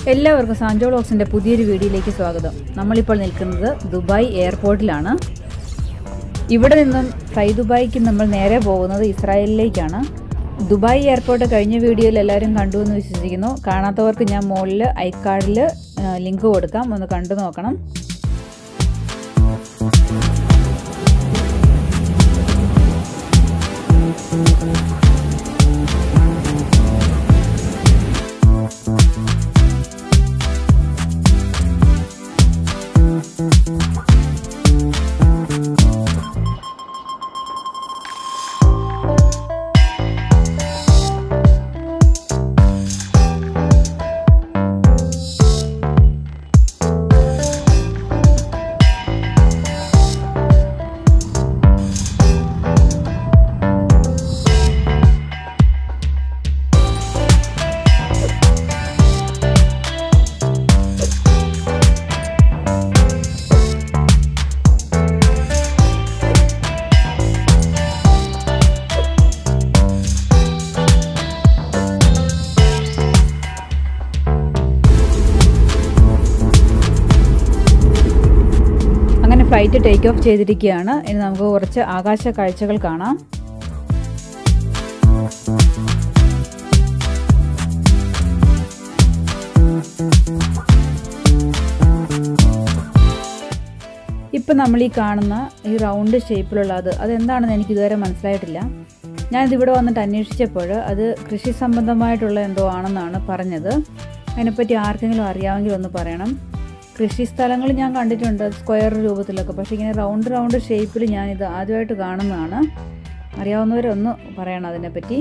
എല്ലാവർക്കും സാൻജോ വ്ളോഗ്സിൻ്റെ പുതിയൊരു വീഡിയോയിലേക്ക് സ്വാഗതം നമ്മളിപ്പോൾ നിൽക്കുന്നത് ദുബായ് എയർപോർട്ടിലാണ് ഇവിടെ നിന്നും ഫ്ലൈ ദുബായിക്ക് നമ്മൾ നേരെ പോകുന്നത് ഇസ്രായേലിലേക്കാണ് ദുബായ് എയർപോർട്ട് കഴിഞ്ഞ വീഡിയോയിൽ എല്ലാവരും കണ്ടു എന്ന് വിശ്വസിക്കുന്നു കാണാത്തവർക്ക് ഞാൻ മുകളിൽ ഐക്കാർഡിൽ ലിങ്ക് കൊടുക്കാം ഒന്ന് കണ്ടു നോക്കണം അങ്ങനെ ഫ്ലൈറ്റ് ടേക്ക് ഓഫ് ചെയ്തിരിക്കുകയാണ് ഇനി നമുക്ക് കുറച്ച് ആകാശ കാഴ്ചകൾ കാണാം ഇപ്പം നമ്മൾ ഈ കാണുന്ന ഈ റൗണ്ട് ഷേപ്പിലുള്ള അത് അതെന്താണെന്ന് എനിക്ക് ഇതുവരെ മനസ്സിലായിട്ടില്ല ഞാനിത് ഇവിടെ വന്നിട്ട് അന്വേഷിച്ചപ്പോൾ അത് കൃഷി സംബന്ധമായിട്ടുള്ള എന്തോ ആണെന്നാണ് പറഞ്ഞത് അതിനെപ്പറ്റി ആർക്കെങ്കിലും അറിയാമെങ്കിൽ ഒന്ന് പറയണം കൃഷി സ്ഥലങ്ങൾ ഞാൻ കണ്ടിട്ടുണ്ട് സ്ക്വയർ രൂപത്തിലൊക്കെ പക്ഷേ ഇങ്ങനെ റൗണ്ട് റൗണ്ട് ഷേപ്പിൽ ഞാനിത് ആദ്യമായിട്ട് കാണുന്നതാണ് അറിയാവുന്നവരൊന്ന് പറയണം അതിനെപ്പറ്റി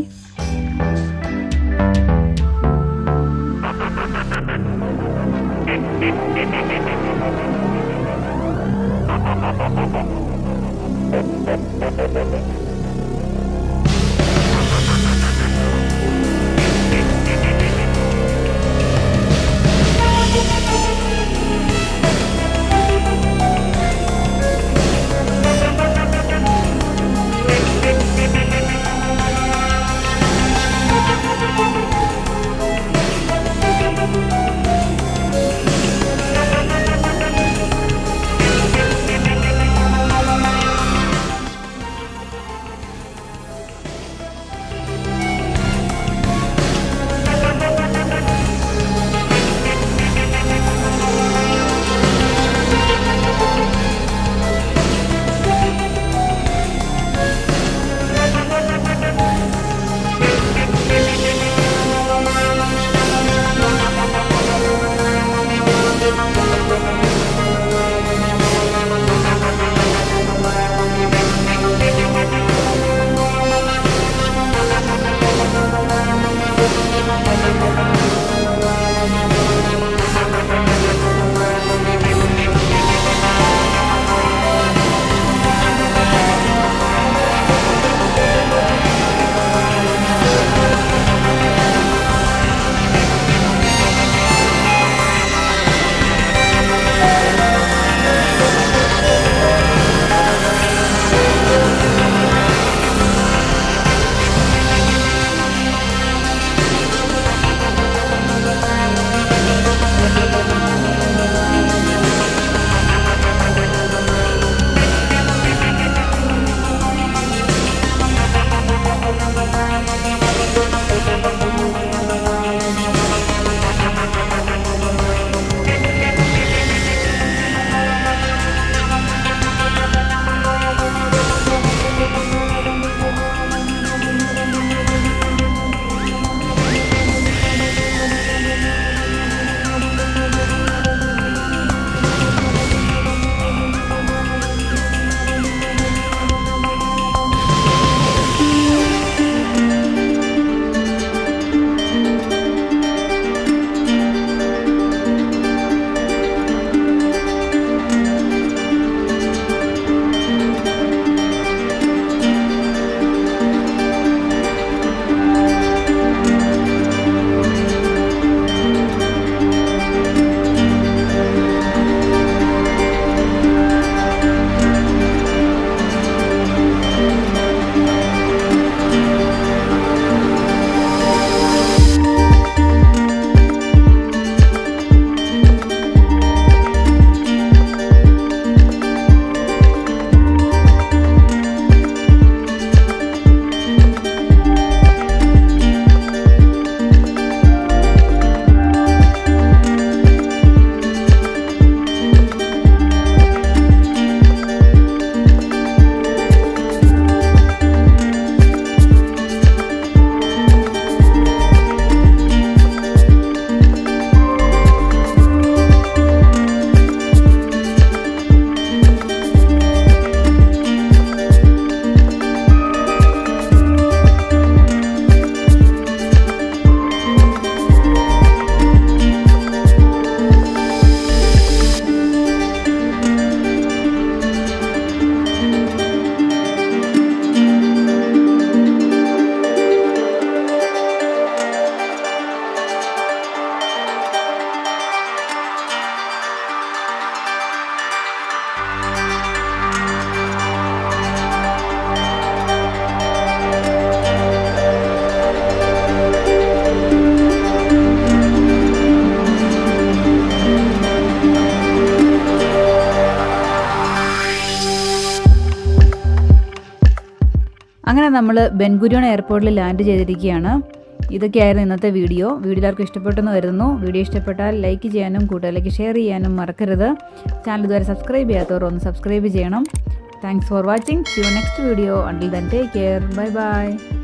നമ്മൾ ബെൻഗുരിയോൺ എയർപോർട്ടിൽ ലാൻഡ് ചെയ്തിരിക്കുകയാണ് ഇതൊക്കെയായിരുന്നു ഇന്നത്തെ വീഡിയോ വീഡിയോ എല്ലാവർക്കും ഇഷ്ടപ്പെട്ടെന്ന് വരുന്നു വീഡിയോ ഇഷ്ടപ്പെട്ടാൽ ലൈക്ക് ചെയ്യാനും കൂട്ടുകാരിലേക്ക് ഷെയർ ചെയ്യാനും മറക്കരുത് ചാനൽ ഇതുവരെ സബ്സ്ക്രൈബ് ചെയ്യാത്തവർ ഒന്ന് സബ്സ്ക്രൈബ് ചെയ്യണം thanks for watching you next video until then take care bye by